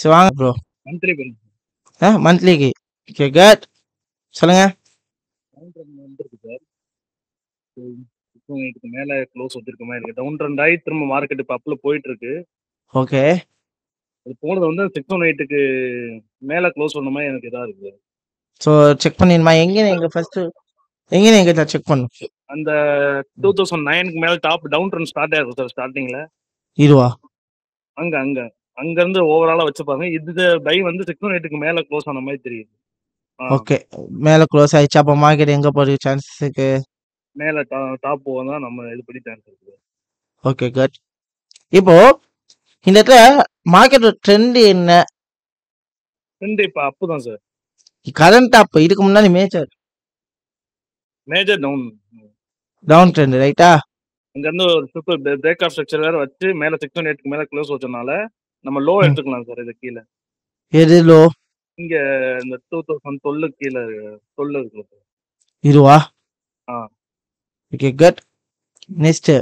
சரி வாங்க bro monthly bill ஆ மந்த்லிக்கு ஓகே கட் சொல்லுங்க டவுன் ட்ரெண்ட் வந்துருக்கு சார் இப்போ இதுக்கு மேலே க்ளோஸ் வச்சிருக்க மாதிரி இருக்கு டவுன் ட்ரெண்ட் ஆகி திரும்ப மார்க்கெட் இப்போ அப்பில் போயிட்டு இருக்கு ஓகே அது போனது வந்து சிக்ஸ் ஒன் எயிட்டுக்கு மேலே க்ளோஸ் பண்ண மாதிரி எனக்கு இதாக இருக்குது ஸோ செக் பண்ணிடுமா எங்கே நீங்கள் ஃபர்ஸ்ட் எங்கே நீங்கள் செக் பண்ணும் அந்த டூ தௌசண்ட் நைனுக்கு மேலே டாப் டவுன் ட்ரெண்ட் ஸ்டார்ட் ஆயிருக்கும் சார் ஸ்டார்டிங்கில் இதுவா அங்கே அங்கே அங்கேருந்து ஓவராலாக வச்சுப்பாங்க இது பை வந்து சிக்ஸ் ஒன் எயிட்டுக்கு மேலே க்ளோஸ் ஆன மாதிரி தெரியுது ஆ, ஓகே மேலே க்ளோஸ் ஆயிடுச்சு அப்போ மார்க்கெட் எங்கே போகிறதுக்கு சான்சஸ் இருக்கு மேலே டா டாப் போக தான் நம்ம இது பண்ணி சான்ஸ் இருக்குது ஓகே குட் இப்போ இந்த இடத்துல மார்க்கெட்டோட ட்ரெண்ட் என்ன ட்ரெண்ட் இப்போ அப்பு தான் சார் கரண்ட் அப் இதுக்கு முன்னாடி major major down down trend ரைட்டா அங்கேருந்து ஒரு சூப்பர் பிரேக் ஆஃப் ஸ்ட்ரக்சர் வேறு வச்சு மேலே சிக்ஸ் ஒன் எயிட்டுக்கு மேலே க்ளோஸ் வச்சனால நம்ம லோ ம். எடுத்துக்கலாம் சார் இது கீழே எது லோ இங்க இந்த டூ தௌசண்ட் டுவெல்லு கீழே டுவெல் இருக்குல்ல சார் இதுவா ஆ. ஓகே குட் நெக்ஸ்ட்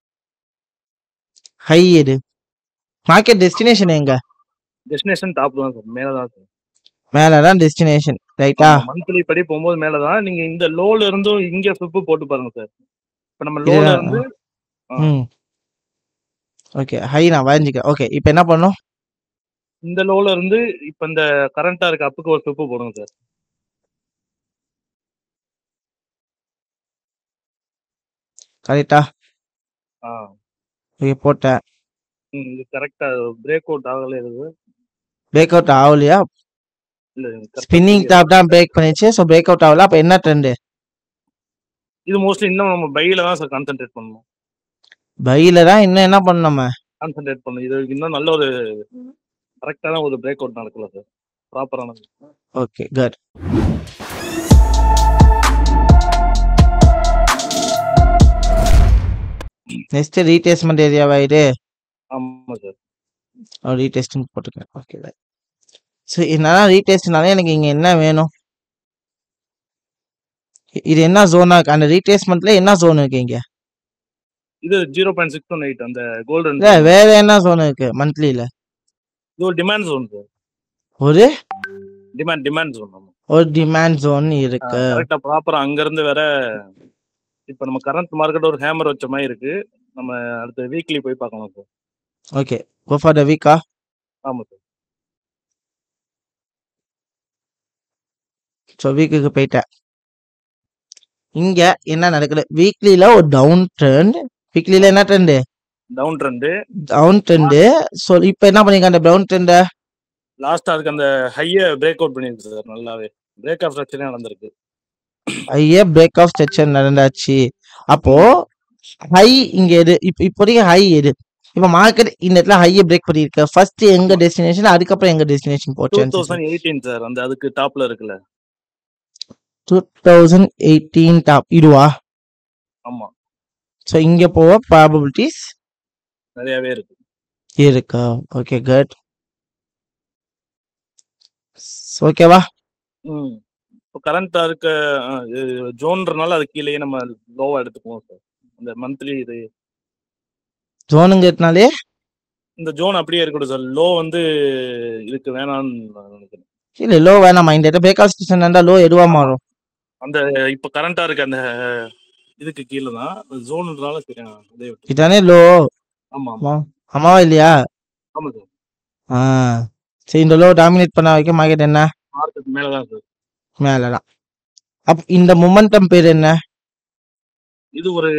ஹை எது மார்க்கெட் டெஸ்டினேஷன் எங்க டெஸ்டினேஷன் டாப் தான் சார் மேலே தான் சார் மேலே தான் டெஸ்டினேஷன் ரைட்டா மந்த்லி படி போகும்போது மேலே தான் நீங்கள் இந்த லோல இருந்தும் இங்கே ஃபிப்பு போட்டு பாருங்க சார் இப்போ நம்ம லோல இதுதான். இருந்து ஆ. ம் ஓகே ஹை நான் வரைஞ்சிக்கிறேன் ஓகே இப்போ என்ன பண்ணும் இந்த லோல இருந்து இப்போ இந்த கரண்டா இருக்க அப்புக்கு ஒரு ஃபிப்பு போடுங்க சார் கரெக்டா ஆ ஓகே போட்டேன் ம், இது கரெக்டா பிரேக் அவுட் ஆகல இருக்குது பிரேக் அவுட் ஆகலையா இல்ல correct ஆ ஸ்பின்னிங் தெரியல. டாப் தான் பிரேக் பண்ணிச்சு ஸோ பிரேக் அவுட் ஆகல அப்போ என்ன ட்ரெண்டு இது மோஸ்ட்லி இன்னும் நம்ம பையில தான் சார் கான்சென்ட்ரேட் பண்ணணும் பையில தான் இன்னும் என்ன பண்ணணும் நம்ம கான்சென்ட்ரேட் பண்ணணும் இது இன்னும் நல்ல ஒரு கரெக்டான ஒரு பிரேக் அவுட் நடக்கல சார் ப்ராப்பரான ஓகே குட் நெக்ஸ்ட் ரீடெஸ்ட்மெண்ட் ஏரியாவா இது ஆமா சார் ரீடெஸ்டிங் போட்டுக்கிறேன் ஓகே ஸோ என்னன்னா ரீடெஸ்ட்னாலே எனக்கு இங்கே என்ன வேணும் இ- இது என்ன ஜோனா இருக்கு அந்த ரீடெஸ்ட்மெண்ட்ல என்ன ஜோன் இருக்கு இங்க இது zero point six one eight அந்த கோல்டன் இல்ல வேற என்ன ஜோன் இருக்கு மந்த்லில இது ஒரு டிமாண்ட் ஜோன் சார் ஒரு டிமாண்ட் டிமாண்ட் ஜோன் ஆமா ஒரு டிமாண்ட் ஜோன் இருக்கு கரெக்டா ப்ராப்பரா அங்க இருந்து வேற இப்ப நம்ம கரண்ட் மார்க்கெட் ஒரு ஹேமர் வச்ச மாதிரி இருக்கு நம்ம அடுத்த வீக்லி போய் பார்க்கலாம் sir okay go for the வீக்கா ஆமா சார் ஸோ வீக்குக்கு போயிட்டேன் இங்க என்ன நடக்குது வீக்லில ஒரு டவுன் ட்ரெண்ட் வீக்லில என்ன trend down trend down trend so இப்போ என்ன பண்ணிருக்க அந்த டவுன் ட்ரெண்டை லாஸ்டா அதுக்கு அந்த ஹைய பிரேக் அவுட் பண்ணிருக்கு சார் நல்லாவே பிரேக் ஆஃப் ஸ்ட்ரக்சரே நடந்திருக்கு ஹையே பிரேக் ஆஃப் ஸ்ட்ரக்சர் நடந்தாச்சு அப்போ ஹை இங்க எது இப்போ இப்போதைக்கு ஹை எது இப்போ மார்க்கெட் இந்த இடத்துல ஹையை பிரேக் பண்ணியிருக்கு ஃபர்ஸ்ட் எங்க டெஸ்டினேஷன் அதுக்கப்புறம் எங்க டெஸ்டினேஷன் டூ போச்சு தௌசண்ட் எயிட்டீன் சார் அந்த அதுக்கு டாப்ல இருக்குல்ல டூ தௌசண்ட் எயிட்டீன் டாப் இதுவா ஆமா ஸோ இங்க போக ப்ராபபிலிட்டிஸ் நிறையவே இருக்கு இருக்கா ஓகே குட் ஓகேவா ம் இப்போ கரண்டா இருக்க ஜோன்றனால அது கீழேயே நம்ம லோவா எடுத்துக்குவோம் சார் அந்த மந்த்லி இது ஜோனுங்கிறதுனாலே இந்த ஜோன் அப்படியே இருக்கட்டும் சார் லோ வந்து இதுக்கு வேணாம்னு நான் நினைக்கிறேன் இல்ல லோ வேணாமா இந்த இடத்துல பிரேக் ஆஃப் ஸ்டேஷன் இருந்தா லோ எதுவா மாறும் அந்த இப்போ கரண்டா இருக்க அந்த இதுக்கு கீழே தான் ஜோனுன்றனால சரி ஆ, அதே விட்டு இதானே லோ ஆமா ஆமா ஆமாவா இல்லையா ஆமா சார் ஆ சரி இந்த லோ டாமினேட் பண்ண வரைக்கும் மார்க்கெட் என்ன மார்க்கெட் மேல தான் சார் மேலதான் அப்ப இந்த மொமெண்டம் பேர் என்ன இது ஒரு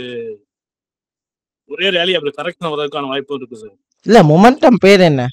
ஒரே ரேலி அப்படி கரெக்ஷன் வர்றதுக்கான வாய்ப்பு இருக்கு சார் இல்ல மொமெண்டம் பேர் என்ன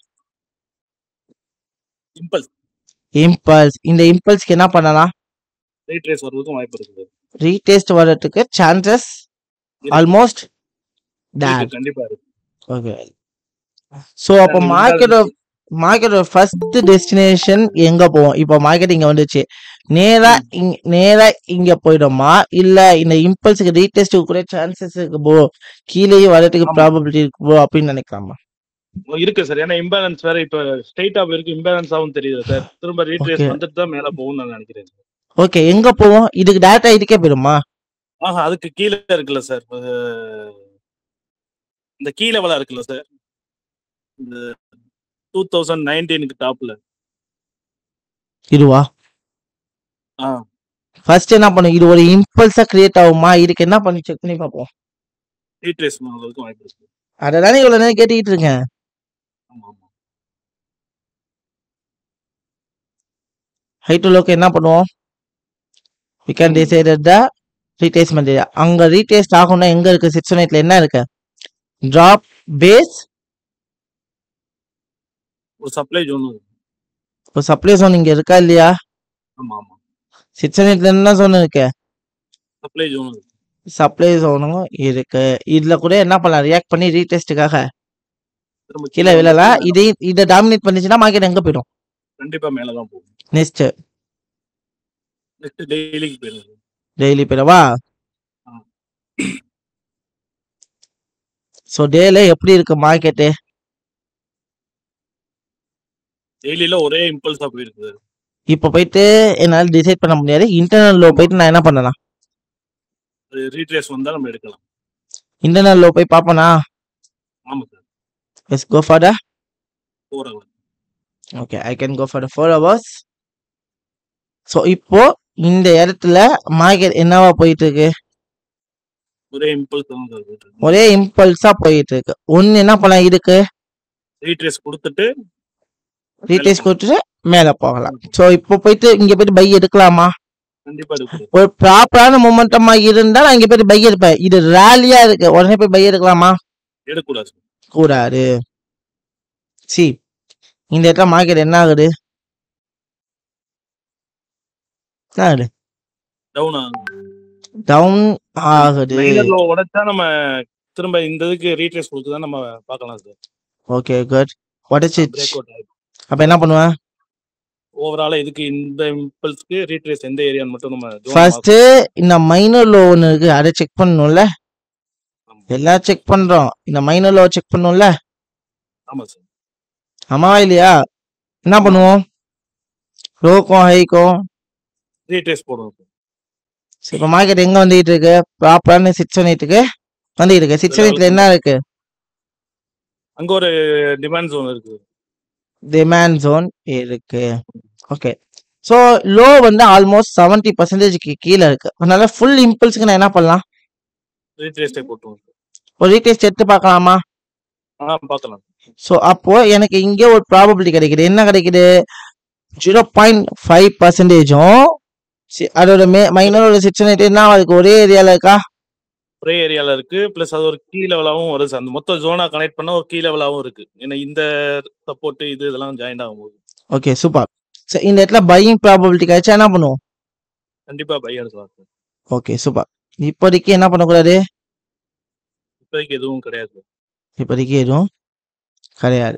இம்பல்ஸ் இம்பல்ஸ் இந்த இம்பல்ஸ்க்கு என்ன பண்ணலாம் ரேட் ரேஸ் வர்றதுக்கும் வாய்ப்பு இருக்கு சார் ரீடெஸ்ட் வர்றதுக்கு சான்சஸ் இருக்கு. ஆல்மோஸ்ட் டேட் இருக்கு, கண்டிப்பா இருக்கு ஓகே ஸோ அப்போ அது மார்க்கெட் மார்க்கெட்டோட ஃபர்ஸ்ட் டெஸ்டினேஷன் எங்க போவோம் இப்போ மார்க்கெட் இங்க வந்துச்சு நேரா இங்க நேரா இங்க போயிடுமா இல்ல இந்த இம்பல்ஸுக்கு ரீடெஸ்ட்டுக்கு கூட சான்சஸ் இருக்கு ப்ரோ கீழேயே வரதுக்கு ஆமா. ப்ராபபிலிட்டி இருக்கு ப்ரோ அப்படின்னு நினைக்கலாமா இருக்கு சார் ஏன்னா இம்பேலன்ஸ் வேற இப்ப ஸ்ட்ரைட் ஆஃப் இருக்கு இம்பேலன்ஸ் ஆகும் தெரியுது சார் திரும்ப ரேட் ரேஸ் Okay. வந்துட்டு தான் மேல போகும்னு நான் நினைக்கிறேன் sir. ஓகே எங்க போவோம் இதுக்கு டேரக்டா இதுக்கே போயிடுமா ஆஹா அதுக்கு கீழே இருக்குல்ல சார் இந்த கீழே வள இருக்குல்ல சார் இந்த டூ தௌசண்ட் நைன்டீனுக்கு டாப்ல இதுவா ஆ ஃபர்ஸ்ட் என்ன பண்ணும் இது ஒரு இம்பல்ஸா கிரியேட் ஆகுமா இதுக்கு என்ன பண்ணி செக் பண்ணி பார்ப்போம் ரீட்ரேஸ் பண்ணுறதுக்கும் வாய்ப்பு இருக்கு அததானே இவ்வளவு நேரம் கேட்டுக்கிட்டு இருக்கேன் ஆமா ஆமா ஹை டு லோக்கு என்ன பண்ணுவோம் we can decide the retracement area அங்க ரீடேஸ்ட் ஆகும்னா எங்க இருக்கு சிக்ஸ் ஒன் எயிட்ல என்ன இருக்கு டிராப் பேஸ் ஒரு சப்ளை ஜோன் இப்போ சப்ளை zone இங்க இருக்கா இல்லையா ஆமா ஆமா சிக்ஸ் ஒன் எயிட்ல என்ன zone இருக்கு சப்ளை ஜோன் சப்ளை ஜோனும் இருக்கு இதுல கூட என்ன பண்ணலாம் ரியாக்ட் பண்ணி ரீடெஸ்ட்டுக்காக திரும்ப கீழே விழலாம் இதே இதை டாமினேட் பண்ணிச்சுன்னா மார்க்கெட் எங்க போயிடும் கண்டிப்பா மேல தான் போகும் நெக்ஸ்ட் நெக்ஸ்ட் டெய்லிக்கு போயிருது டெய்லி போயிடவா ஆ. ஸோ டேல எப்படி இருக்கு மார்க்கெட்டு டெய்லியில ஒரே இம்பல்ஸா போயிருக்குது இப்போ போயிட்டு என்னால் டிசைட் பண்ண முடியாது இன்டர்னல் லோ போயிட்டு நான் என்ன பண்ணலாம் அது ரீட்ரேஸ் வந்தா நம்ம எடுக்கலாம் இன்டர்னல் லோ போய் பார்ப்பனா ஆமா sir yes go for the four hour okay I can go for the four hours so இப்போ இந்த இடத்துல மார்க்கெட் என்னவா போயிட்டு இருக்கு ஒரே இம்பல்ஸ் தான் சார் போயிட்டு இருக்கு ஒரே இம்பல்ஸா போயிட்டு இருக்கு ஒன்னு என்ன பண்ணலாம் இதுக்கு ரீட்ரேஸ் கொடுத்துட்டு ரீடேஸ் கொடுத்துட்டு மேல போகலாம் ஸோ இப்போ போயிட்டு இங்க போயிட்டு பை எடுக்கலாமா கண்டிப்பா எடுக்கணும் ஒரு ப்ராப்பரான மொமெண்டமா இருந்தா நான் இங்க போயிட்டு பை எடுப்பேன் இது ரேலியா இருக்கு உடனே போய் பை எடுக்கலாமா எடுக்கக்கூடாது கூடாது சி இந்த இடத்துல மார்க்கெட் என்ன ஆகுது என்ன ஆகுது டவுன் டவுன் ஆகுது மைனர்ல உடைச்சா நம்ம திரும்ப இந்த இதுக்கு ரீட்ரேஸ் கொடுத்து தான் நம்ம பார்க்கலாம் சார் ஓகே குட் உடச்சி பிரேக் அவுட் ஆயிடும் அப்ப என்ன பண்ணுவேன் ஓவராலா இதுக்கு இந்த இம்பல்ஸ்க்கு ரீட்ரேஸ் எந்த ஏரியான்னு மட்டும் நம்ம zone ஃபர்ஸ்ட் இந்த மைனர் லோ ஒன்று இருக்கு அதை செக் பண்ணணும்ல ஆமா. எல்லாம் செக் பண்றோம் இந்த மைனர் லோ செக் பண்ணணும்ல ஆமா சார் ஆமாவா இல்லையா என்ன பண்ணுவோம் லோக்கும் ஹைக்கும் ரீட்ரேஸ் போடுவோம் சார் இப்போ மார்க்கெட் எங்க வந்துகிட்டு இருக்கு ப்ராப்பரான சிக்ஸ் ஒன் எயிட்டுக்கு வந்துகிட்டு இருக்கு சிக்ஸ் ஒன் எயிட்ல என்ன இருக்கு அங்க ஒரு டிமாண்ட் ஜோன் இருக்கு டிமாண்ட் ஜோன் இருக்கு ஓகே ஸோ லோ வந்து ஆல்மோஸ்ட் செவன்டி பர்சன்டேஜ்க்கு கீழே இருக்கு அதனால ஃபுல் இம்பல்ஸ்க்கு நான் என்ன பண்ணலாம் ரீட்ரேஸ்டே போட்டுருவோம் சார் ஒரு ரீடேஸ்ட் எடுத்து பார்க்கலாமா ஆ பார்க்கலாம் ஸோ அப்போ எனக்கு இங்கே ஒரு ப்ராபபிலிட்டி கிடைக்குது என்ன கிடைக்குது ஜீரோ பாயிண்ட் ஃபைவ் பர்சன்டேஜும் அதோட மே மைனரோட சிக்ஸ் எயிட் என்ன அதுக்கு ஒரே ஏரியாவில் இருக்கா ஒரே ஏரியால இருக்கு பிளஸ் அது ஒரு கீ லெவலாவும் வருது அந்த மொத்த ஜோனா கனெக்ட் பண்ண ஒரு கீ லெவலாவும் இருக்கு ஏன்னா இந்த சப்போர்ட் இது இதெல்லாம் ஜாயின் ஆகும்போது ஓகே சூப்பர் ஸோ இந்த இடத்துல பையிங் ப்ராபபிலிட்டி கிடைச்சா என்ன பண்ணுவோம் கண்டிப்பா பை எடுக்கலாம் சார் ஓகே சூப்பர் இப்போதைக்கு என்ன பண்ணக்கூடாது இப்போதைக்கு எதுவும் கிடையாது இப்போதைக்கு எதுவும் கிடையாது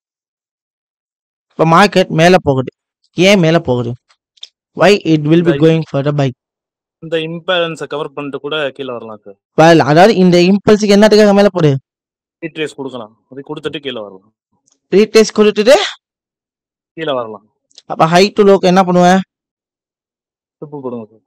இப்போ மார்க்கெட் மேலே போகுது ஏன் மேலே போகுது why it will be Right. Going for the buy இந்த இம்பேலன்ஸை கவர் பண்ணிட்டு கூட கீழே வரலாம் சார் well அதாவது இந்த இம்பல்ஸுக்கு என்னத்துக்காக மேலே போகுது ரீட்ரேஸ் கொடுக்கலாம் அது கொடுத்துட்டு கீழே வரலாம் ரீடேஸ் கொடுத்துட்டு கீழே வரலாம் அப்போ ஹை டு லோக்கு என்ன பண்ணுவேன் துப்பு போடுங்க sir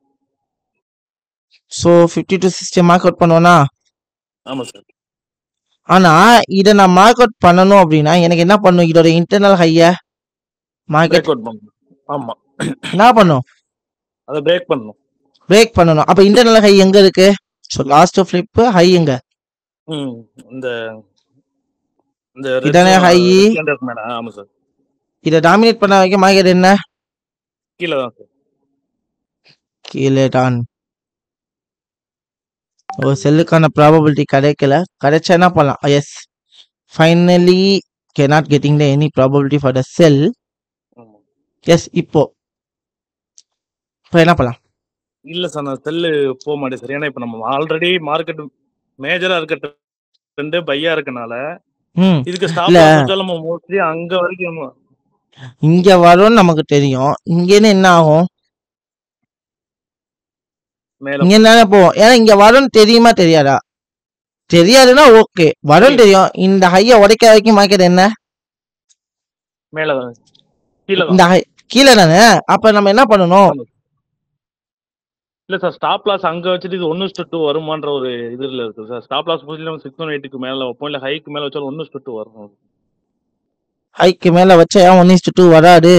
so fifty to sixty mark out பண்ணுவேனா ஆமா சார் ஆனா இதை நான் மார்க் அவுட் பண்ணணும் அப்படின்னா எனக்கு என்ன பண்ணும் இதோட இன்டர்னல் ஹைய மார்க்கெட் பிரேக் அவுட் பண்ணணும் ஆமா என்ன பண்ணும் அதை பிரேக் பண்ணணும் பிரேக் பண்ணணும் அப்ப இன்டர்னல் ஹை எங்க இருக்கு ஸோ லாஸ்ட் ஃபிளிப் ஹை எங்க ம் இந்த இந்த இதானே high? மேல ஆமா சார் இதை டாமினேட் பண்ண வைக்க மார்க்கெட் என்ன கீழே தான் சார் கீழே தான் ஒரு செல்லுக்கான ப்ராபபிலிட்டி கிடைக்கல கிடைச்சா என்ன பண்ணலாம் எஸ் ஃபைனலி கே not getting the any probability for the sell ஆமா. எஸ் இப்போ இப்போ என்ன பண்ணலாம் இல்ல சார் நான் செல்லு போக மாட்டேன் சார் ஏன்னா இப்ப நம்ம ஆல்ரெடி மார்க்கெட் மேஜரா இருக்க ரெண்டு பையா இருக்கனால ம் இதுக்கு இல்ல. ஸ்டாப் நம்ம மோஸ்ட்லி அங்க வரைக்கும் நம்ம இங்க வரும்னு நமக்கு தெரியும் இங்கேன்னு என்ன ஆகும் மேல இங்க என்ன போவோம் ஏன்னா இங்க வரும்னு தெரியுமா தெரியாதா தெரியாதுன்னா ஓகே வரும் தெரியும் இந்த ஹைய உடைக்க வரைக்கும் மார்க்கெட் என்ன மேல தான் கீழே தான் இந்த ஹை கீழே தானே அப்ப நம்ம என்ன பண்ணணும் இல்ல சார் ஸ்டாப் லாஸ் அங்க வச்சுட்டு இது ஒன்னு டூ வருமான்ற ஒரு இதுல இருக்கு sir stop loss position six one எயிட்டுக்கு மேல வைப்போம் இல்ல ஹைக்கு மேல வச்சாலும் ஒன்னு டூ வரும் ஹைக்கு மேல வச்சா ஏன் ஒன் இஸ்டு டூ வராது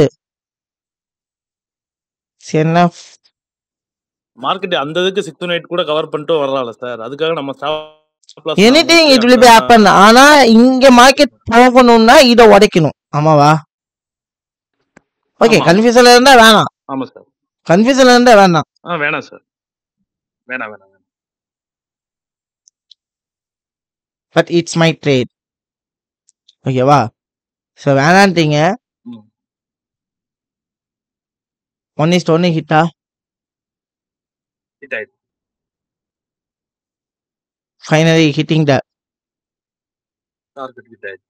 சரி, என்ன மார்க்கெட் அந்த இதுக்கு சிக்ஸ் ஒன் எயிட் கூட கவர் பண்ணிட்டு வரலாம்ல சார் அதுக்காக நம்ம stop loss anything it will be ah, happen ஆனா இங்க மார்க்கெட் போகணும்னா இத உடைக்கணும் ஆமாவா ஓகே ஆமா. கன்ஃபியூஷன்ல இருந்தா வேணாம் ஆமா சார் கன்ஃபியூஷன்ல இருந்தா வேணாம் ஆ வேணாம் சார் வேணாம் வேணாம் வேணாம் பட் இட்ஸ் மை ட்ரேட் ஓகேவா ஸோ வேணான்ட்டீங்க ம். ஒன் இஸ்ட் ஒன்னு ஹிட்டா ஹிட் ஆயிடுச்சு finally hitting the target hit ஆயிடுச்சு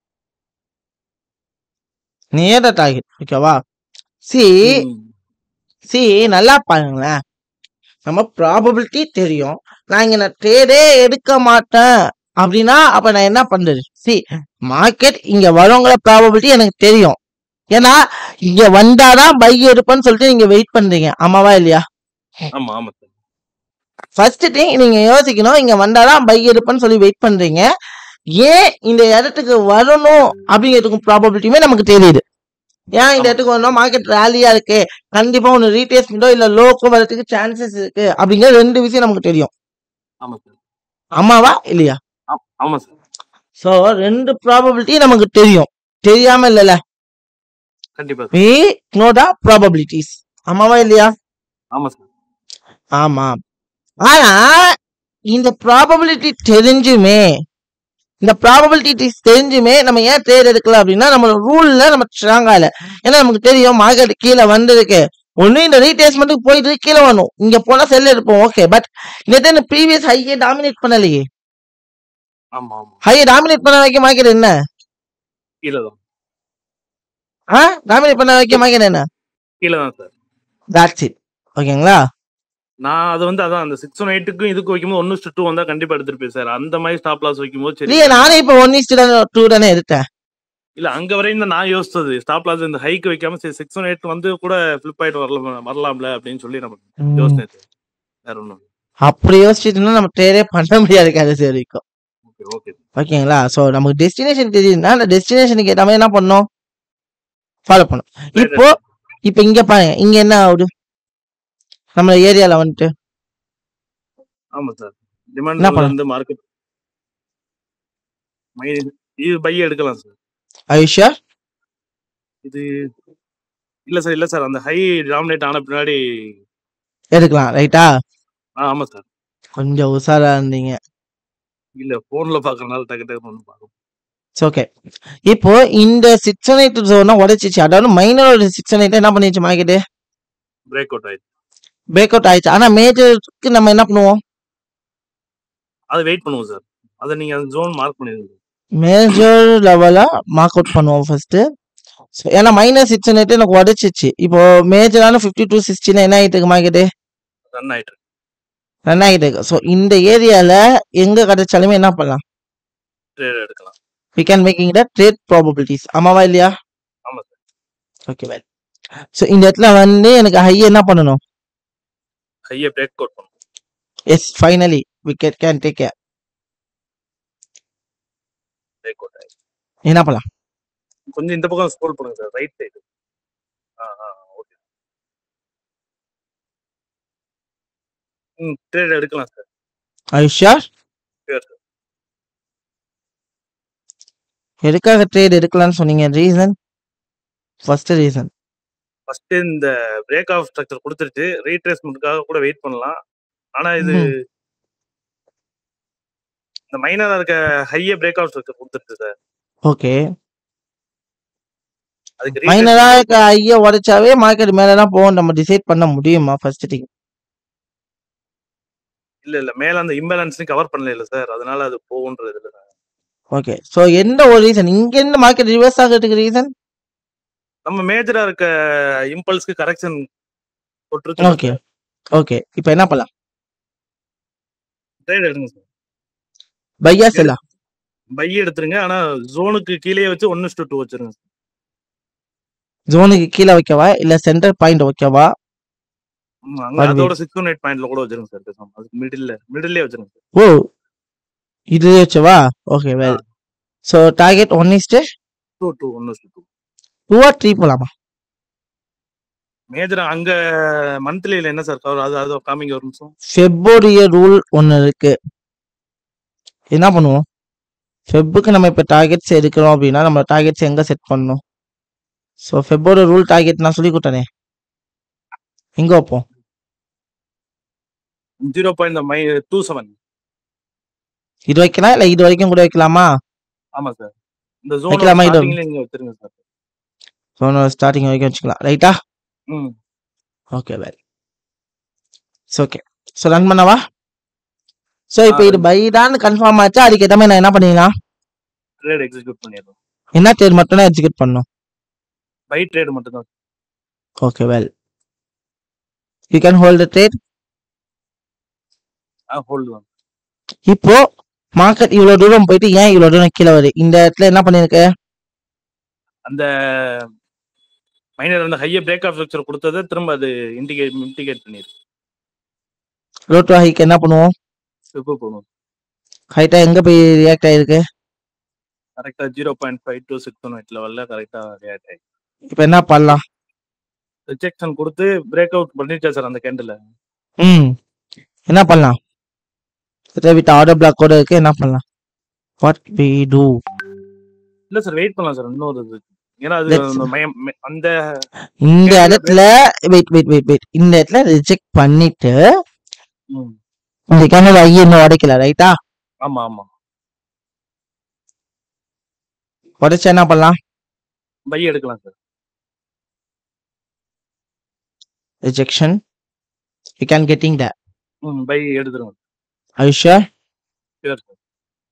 நியர் த டார்கெட் ஓகேவா சி ம். சி நல்லா பாருங்களேன் நம்ம ப்ராபபிலிட்டி தெரியும் நான் இங்க நான் ட்ரேடே எடுக்க மாட்டேன் அப்படின்னா அப்ப நான் என்ன பண்றது சி மார்க்கெட் இங்க வரவங்கள ப்ராபபிலிட்டி எனக்கு தெரியும் ஏன்னா இங்க வந்தாதான் பை எடுப்பேன்னு சொல்லிட்டு நீங்க வெயிட் பண்றீங்க ஆமாவா இல்லையா ஆமா ஆமா சார் ஃபர்ஸ்ட் திங் நீங்க யோசிக்கணும் இங்க வந்தாதான் பை எடுப்பேன்னு சொல்லி வெயிட் பண்றீங்க ஏன் இந்த இடத்துக்கு வரணும் அப்படிங்கிறதுக்கு ப்ராபபிலிட்டியுமே நமக்கு தெரியுது ஏன் இந்த ஆமா. இடத்துக்கு வரணும் மார்க்கெட் ரேலியா இருக்கு கண்டிப்பா ஒன்று ரீடேஸ்மெண்டோ இல்ல லோக்கோ வரதுக்கு சான்சஸ் இருக்கு அப்படிங்கிற ரெண்டு விஷயம் நமக்கு தெரியும் ஆமா சார் ஆமாவா இல்லையா ஆ- ஆமா சார் சோ ரெண்டு ப்ராபபிலிட்டி நமக்கு தெரியும் தெரியாம இல்லல கண்டிப்பா sir we know the probabilities ஆமாவா இல்லையா ஆமா சார் ஆமா ஆனா இந்த ப்ராபபிலிட்டி தெரிஞ்சுமே இந்த ப்ராபபிலிட்டி தெரிஞ்சுமே நம்ம ஏன் ட்ரேட் எடுக்கல அப்படின்னா நம்ம ரூல்ல நம்ம ஸ்ட்ராங்கா இல்ல ஏன்னா நமக்கு தெரியும் மார்க்கெட் கீழே வந்திருக்கு ஒண்ணு இந்த ரீடேஸ்மெண்ட்டுக்கு போயிட்டு கீழே வரணும் இங்க போனா செல் எடுப்போம் ஓகே பட் இந்த ப்ரீவியஸ் ஹையை டாமினேட் பண்ணலையே ஆமா ஆமா ஹையை டாமினேட் பண்ண வைக்க மார்க்கெட் என்ன கீழே தான் ஆ டாமினேட் பண்ண வைக்க மார்க்கெட் என்ன கீழே தான் சார் that's it ஓகேங்களா நான் அது வந்து அதான் அந்த சிக்ஸ் ஒன் எயிட்டுக்கும் இதுக்கு வைக்கும்போது ஒன்னு டூ வந்தா கண்டிப்பா எடுத்துருப்பேன் சார் அந்த மாதிரி ஸ்டாப் லாஸ் வைக்கும்போது சரி இல்லையே நானே இப்போ ஒன் இஸ்ட் டூ தானே எடுத்தேன் இல்ல அங்க வரையும் தான் நான் யோசிச்சது ஸ்டாப் லாஸ் இந்த ஹைக் வைக்காம சரி சிக்ஸ் ஒன் எயிட் வந்து கூட ஃபிளிப் ஆயிட்டு வரலாம் வரலாம்ல அப்படின்னு சொல்லி நம்ம யோசனை சார் வேற ஒன்றும் அப்படி யோசிச்சுட்டுனா நம்ம ட்ரேடே பண்ண முடியாது கடைசி வரைக்கும் ஓகே ஓகே ஓகேங்களா ஸோ நமக்கு டெஸ்டினேஷன் தெரியுதுன்னா அந்த டெஸ்டினேஷனுக்கு ஏற்ற மாதிரி என்ன பண்ணணும் ஃபாலோ பண்ணும் இப்போ இப்போ இங்க பாருங்க இங்க என்ன ஆகுது நம்ம ஏரியால வந்துட்டு ஆமா சார் என்ன டிமாண்ட் பண்ணலாம்? வந்து மார்க்கெட் இது பை எடுக்கலாம் சார் ஐஷா இது இல்ல சார் இல்ல சார் அந்த ஹை டாமினேட் ஆன பின்னாடி எடுக்கலாம் ரைட்டா ஆ, ஆமா சார் கொஞ்சம் உஷாரா இருந்தீங்க இல்ல போன்ல பாக்குறதுனால டக்கு டக்கு ஒன்று பார்க்கும் ஓகே இப்போ இந்த சிக்ஸ் எயிட் ஜோனை உடைச்சிச்சு அதாவது மைனரோட சிக்ஸ் எயிட் என்ன பண்ணிச்சு மார்க்கெட்டு பிரேக் அவுட் ஆயிடுச்சு பிரேக் அவுட் ஆயிடுச்சு ஆனா மேஜருக்கு நம்ம என்ன பண்ணுவோம் அதை வெயிட் பண்ணுவோம் சார் அதை நீங்க அந்த ஜோன் மார்க் பண்ணிருங்க மேஜர் லெவலா மார்க் அவுட் பண்ணுவோம் ஃபர்ஸ்ட் ஏன்னா மைனஸ் சிக்ஸ் எயிட் எனக்கு உடைச்சிச்சு இப்போ மேஜரான ஃபிஃப்டி டூ சிக்ஸ்டில என்ன ஆயிட்டு இருக்கு மார்க்கெட்டு ரன் ஆயிட்டு இருக்கு. ரன் ஆகிட்டு இருக்கு ஸோ இந்த ஏரியால எங்க கிடைச்சாலுமே என்ன பண்ணலாம் ட்ரேட் எடுக்கலாம் we can making the trade probabilities ஆமாவா இல்லையா ஆமா சார் ஓகே வெல் ஸோ இந்த இடத்துல வந்து எனக்கு ஹை என்ன பண்ணணும் ஹையை பிரேக் அவுட் பண்ணும் எஸ் ஃபைனலி விக்கெட் can take care break out ஆயிடுச்சு என்ன பண்ணலாம் கொஞ்சம் இந்த பக்கம் ஸ்க்ரோல் பண்ணுங்க sir right side ah ah okay hmm trade எடுக்கலாம் சார் ஐஷா Sure, sir. எதுக்காக ட்ரேட் எடுக்கலாம்னு சொன்னீங்க ரீசன் ஃபர்ஸ்ட் ரீசன் ஃபர்ஸ்ட் இந்த பிரேக் ஆஃப் ஸ்ட்ரக்சர் கொடுத்துருச்சு ரீட்ரேஸ்மெண்ட்டுக்காக கூட வெயிட் பண்ணலாம் ஆனா இது ம்ஹும். இந்த மைனரா இருக்க ஹைய பிரேக் ஆஃப் ஸ்ட்ரக்சர் கொடுத்துருச்சு சார் ஓகே அதுக்கு மைனரா retracement இருக்க ஐயா உடைச்சாவே மார்க்கெட் மேலலாம் போகும் நம்ம டிசைட் பண்ண முடியுமா ஃபர்ஸ்ட் திங் இல்ல இல்ல மேல அந்த இம்பேலன்ஸ் கவர் பண்ணல இல்ல சார் அதனால அது போகுன்றது இல்ல சார் ஓகே ஸோ எந்த ஒரு ரீசன் இங்க இருந்து மார்க்கெட் ரிவர்ஸ் ஆகிறதுக்கு ரீசன் நம்ம மேஜரா இருக்க இம்பல்ஸ்க்கு கரெக்ஷன் போட்டுருக்கு ஓகே ஓகே இப்போ என்ன பண்ணலாம் ட்ரேட் எடுங்க சார் பையா செல்லா பை எடுத்துருங்க ஆனா ஜோனுக்கு கீழே வச்சு ஒன்னு டூ வச்சிருங்க ஜோனுக்கு கீழே வைக்கவா இல்ல சென்டர் பாயிண்ட் வைக்கவா ஆமா, அங்க What அதோட சிக்ஸ் ஒன் எயிட் பாயிண்ட்ல கூட வச்சிருங்க சார் பேசாம அதுக்கு மிடில்ல மிடில்லே வச்சிருங்க சார் ஓ இது வச்சவா okay well so target one is two two ஒன்னு டூ டூவா த்ரீ போலாமா மேஜர் அங்க மந்த்லில என்ன சார் கவர் அது அது காமிங்க ஒரு நிமிஷம் ஃபெப்ருவரிய ரூல் ஒன்று இருக்கு என்ன பண்ணுவோம் ஃபெப்புக்கு நம்ம இப்போ டார்கெட்ஸ் எடுக்கிறோம் அப்படின்னா நம்ம டார்கெட்ஸ் எங்கே செட் பண்ணணும் ஸோ ஃபெப்போட ரூல் டார்கெட் நான் சொல்லி கொடுத்தனே எங்கே வைப்போம் ஜீரோ பாயிண்ட் மை டூ செவன் இது வைக்கலாம் இல்லை இது வரைக்கும் கூட வைக்கலாமா ஆமா சார் இந்த ஜோன் வைக்கலாமா இது? ஸ்டார்டிங்ல நீங்க வச்சிருங்க சார் ஸோ ஸ்டார்டிங் வரைக்கும் வச்சுக்கலாம் ரைட்டா ம் okay very okay so run பண்ணவா ஸோ இப்போ இது பை தான் கன்ஃபார்ம் ஆச்சா அதுக்கு ஏற்ற மாதிரி நான் என்ன பண்ணிக்கலாம் ட்ரேட் எக்ஸிக்யூட் பண்ணிடுறோம் என்ன தேர் மட்டும் தான் எக்ஸிக்யூட் பண்ணணும் பை ட்ரேட் மட்டும் தான் okay well you can hold trade ஆ ஹோல்டு தான் இப்போ மார்க்கெட் இவ்வளவு தூரம் போயிட்டு ஏன் இவ்வளவு தூரம் கீழே வருது இந்த இடத்துல என்ன பண்ணிருக்க அந்த மைனர் அந்த ஹைய பிரேக் ஆஃப் ஸ்ட்ரக்சர் கொடுத்ததை திரும்ப அது இண்டிகேட் இண்டிகேட் பண்ணிருக்கு லோ டு ஹைக்கு என்ன பண்ணுவோம் இப்போ போகணும் ஹைட்டா எங்க போய் ரியாக்ட் ஆயிருக்கு கரெக்டா zero point five two six one எயிட்ல வரல கரெக்டா ரியாக்ட் ஆகி இப்போ என்ன பண்ணலாம் ரிஜெக்ஷன் கொடுத்து பிரேக் அவுட் பண்ணிட்டேன் சார் அந்த கேண்டில் ம் என்ன பண்ணலாம் வித் ஆர்டர் பிளாக்கோட இருக்கு என்ன பண்ணலாம் வாட் வி டூ இல்ல சார் வெயிட் பண்ணலாம் சார் இன்னொரு இது ஏன்னா அது Let's- அந்த மயம் ம- அந்த இந்த Candle இடத்துல வெயிட் வெயிட் வெயிட் வெயிட் இந்த இடத்துல ரிஜெக்ட் பண்ணிட்டு ம், இந்த கேண்டில் ஐயே இன்னும் உடைக்கல ரைட்டா ஆமா ஆமா உடைச்சா என்ன பண்ணலாம் பை எடுக்கலாம் sir rejection you can getting the ம் பை எடுத்துருங்க Aisha Sure, sir.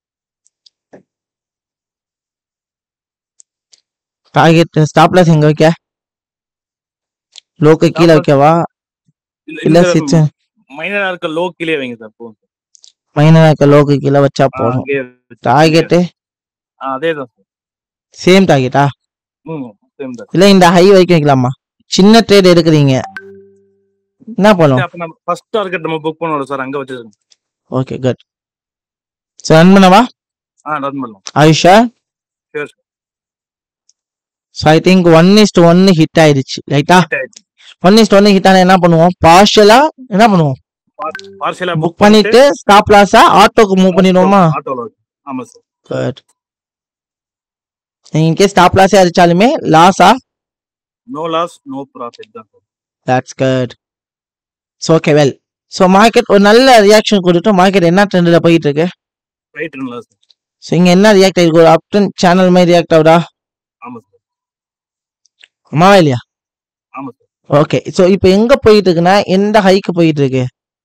Target stop loss எங்க வைக்க லோக்கு கீழே Stop loss- வைக்கவா இல்ல இல்ல இல்ல சிக்ஸ் மைனரா இருக்க லோ கீழே வைங்க சார் போதும் மைனரா இருக்க லோக்கு கீழே வச்சா ஆ, போதும் அங்கேயே வச்சு- டார்கெட் ஆ, அதேதான் சார் சேம் டார்கெட்டா ம் சேம் தான் இல்ல இந்த ஹை வரைக்கும் வைக்கலாமா சின்ன ட்ரேட் எடுக்கிறீங்க என்ன பண்ணும் அப்ப நம்ம ஃபர்ஸ்ட் டார்கெட் நம்ம புக் பண்ணோம் சார் அங்க வச்சிருக்கோம் ஓகே குட் ஸோ ரன் பண்ணவா ஆ ரன் பண்ணலாம் Ayusha Sure, sir. So I think one is ஒன்னு ஹிட் ஆயிடுச்சு ரைட்டா Hit ஆயிடுச்சு. ஒன் இஸ்ட் ஒன்னு ஹிட் ஆனா என்ன பண்ணுவோம் பார்ஷலா என்ன பண்ணுவோம் பார்சலா புக் பண்ணிட்டு ஸ்டாப் லாஸா ஆட்டோக்கு மூவ் பண்ணிடுவோமா ஆட்டோல ஆமா சார் குட் இன்கேஸ் ஸ்டாப் லாஸே அடிச்சாலுமே லாஸா நோ லாஸ் நோ ப்ராஃபிட் தான் sir that's good so okay well so market ஒரு நல்ல ரியாக்ஷன் கொடுத்து மார்க்கெட் என்ன ட்ரெண்டில் போயிட்டு இருக்கு ரைட் சார் ஸோ இங்கே என்ன ரியாக்ட் ஆயிருக்கு ஒரு அப்டன் சேனல் மாதிரி ரியாக்ட் ஆகுதா ஆமா சார் அம்மாவா இல்லையா ஆமா சார் ஓகே ஸோ இப்போ எங்க போயிட்டு இருக்குன்னா எந்த ஹைக்கு போயிட்டு இருக்கு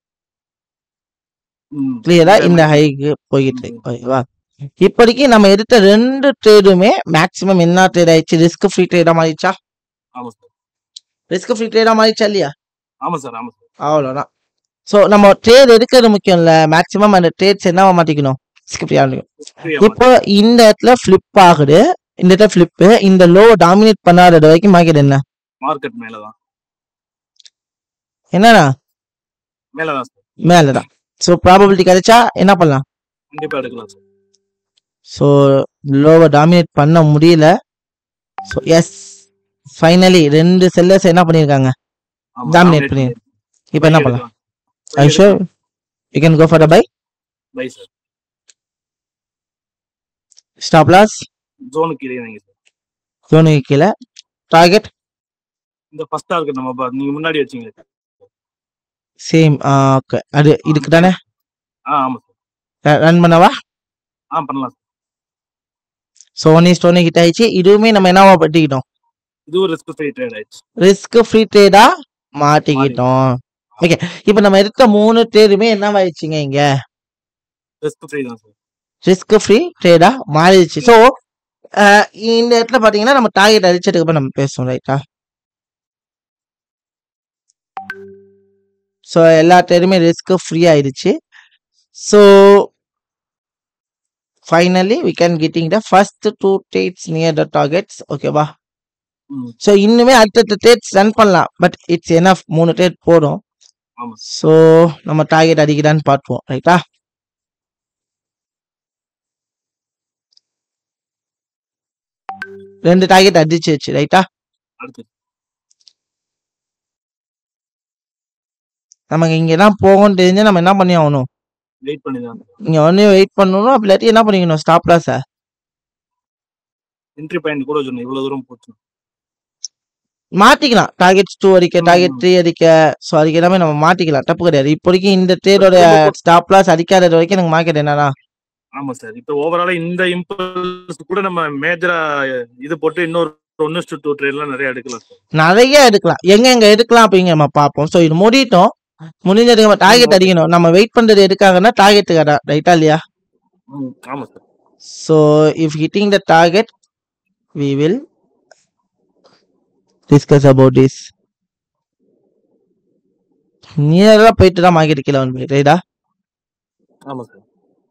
ம். கிளியரா இந்த ஹைக்கு போயிட்டு இருக்கு ஓகேவா இப்போதைக்கு நம்ம எடுத்த ரெண்டு ட்ரேடுமே மேக்ஸிமம் என்ன ட்ரேட் ஆயிடுச்சு ரிஸ்க் ஃப்ரீ ட்ரேடா மாறிச்சா ஆமா சார் ரிஸ்க் ஃப்ரீ ட்ரேடா மாறிச்சா இல்லையா ஆமா சார் ஆமா சார் அவ்வளோதான் ஸோ நம்ம ட்ரேட் எடுக்கிறது முக்கியம் இல்லை மேக்ஸிமம் அந்த ட்ரேட்ஸ் என்னவா மாட்டிக்கணும் ரிஸ்க் ஃப்ரீ ஆகணும் இப்போ இந்த இடத்துல ஃபிளிப் ஆகுது இந்த இடத்துல ஃபிளிப்பு இந்த லோ டாமினேட் பண்ணாதது வரைக்கும் மார்க்கெட் என்ன மார்க்கெட் மேலதான் என்னன்னா மேலதான் சார் மேலதான் ஸோ ப்ராபபிலிட்டி கிடைச்சா என்ன பண்ணலாம் கண்டிப்பா எடுக்கலாம் சார் ஸோ லோவை டாமினேட் பண்ண முடியல ஸோ எஸ் ஃபைனலி ரெண்டு செல்லர்ஸ் என்ன பண்ணியிருக்காங்க ஆமா, Dominate பண்ணி. இப்போ என்ன பண்ணலாம் I sure you can go for the buy buy sir stop loss zone கீழே வைங்க சார் ஜோனுக்கு கீழே டார்கெட் இந்த ஃபர்ஸ்ட் டார்கெட் நம்ம பா- நீங்க முன்னாடி வச்சீங்களே சேம் ஓகே அது இதுக்கு தானே ஆ ஆமா சார் ரன் பண்ணவா ஆ பண்ணலாம் சார் ஸோ ஒன் இஸ் ஒன்று ஹிட் ஆயிடுச்சு இதுவுமே நம்ம என்னவா பட்டிக்கிட்டோம் இதுவும் ரிஸ்க் ஃப்ரீ ட்ரேட் ஆயிடுச்சு ரிஸ்க் ஃப்ரீ ட்ரேடா மாட்டிக்கிட்டோம் ஓகே இப்போ நம்ம எடுத்த மூணு ட்ரேடுமே என்னவாயிடுச்சுங்க இங்க ரிஸ்க் ஃப்ரீ தான் சார் ரிஸ்க் ஃப்ரீ ட்ரேடா மாறிடுச்சு ஸோ இந்த இடத்துல பாத்தீங்கன்னா நம்ம டார்கெட் அடிச்சதுக்கு அப்புறம் நம்ம பேசுவோம் ரைட்டா ஸோ எல்லா ட்ரேடுமே ரிஸ்க் ஃப்ரீ ஆயிடுச்சு so finally we can getting the first two trades near the targets ஓகேவா ம். ஸோ இன்னுமே அடுத்தடுத்த ட்ரேட்ஸ் ரன் பண்ணலாம் பட் இட்ஸ் எனஃப் மூணு ட்ரேட் போதும் ஆமா ஸோ நம்ம டார்கெட் அடிக்கிறான்னு பார்ப்போம் ரைட்டா ரெண்டு டார்கெட் அடிச்சிருச்சு ரைட்டா அடுத்து நமக்கு இங்க தான் போகும்னு தெரிஞ்சு நம்ம என்ன பண்ணி ஆகணும் வெயிட் பண்ணி தான் இங்க வந்து வெயிட் பண்ணணும் அப்படி இல்லாட்டி என்ன பண்ணிக்கணும் ஸ்டாப் லாஸ என்ட்ரி பாயிண்ட் கூட சொன்னேன் இவ்வளவு தூரம் போச்சு மாத்திக்கலாம் டார்கெட் டூ அடிக்க ம், டார்கெட் ம். த்ரீ அடிக்க ஸோ அதுக்கு எல்லாமே நம்ம மாத்திக்கலாம் தப்பு கிடையாது இப்போதைக்கு இந்த ட்ரேடோட ஸ்டாப் லாஸ் அடிக்காதது வரைக்கும் எனக்கு மார்க்கெட் என்னன்னா ஆமா சார் இப்போ ஓவராலா இந்த இம்பல்ஸ் கூட நம்ம மேஜரா இது போட்டு இன்னொரு ஒன்னு டு டூ ட்ரேட்லாம் நிறைய எடுக்கலாம் சார் நிறைய எடுக்கலாம் எங்க எங்க எடுக்கலாம் அப்படிங்கிற நம்ம பார்ப்போம் ஸோ இது முடிட்டோம் முடிஞ்சதுக்கு நம்ம டார்கெட் okay. அடிக்கணும் நம்ம வெயிட் பண்றது எதுக்காகன்னா டார்கெட்டுக்காக ரைட்டா இல்லையா ம், ஆமா sir so if hitting the target we will discuss about this நியரா போயிட்டு தான் மார்க்கெட் கீழே வந்து ரைட்டா ஆமா சார்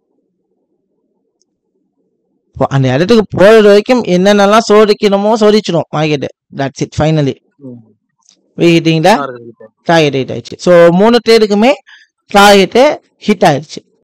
இப்போ அந்த இடத்துக்கு போறது வரைக்கும் என்னென்னலாம் சோதிக்கணுமோ சோதிச்சிடும் market that's it finally we hitting the target target hit ஆயிடுச்சு ஸோ மூணு ட்ரேடுக்குமே டார்கெட்டு ஹிட் ஆயிடுச்சு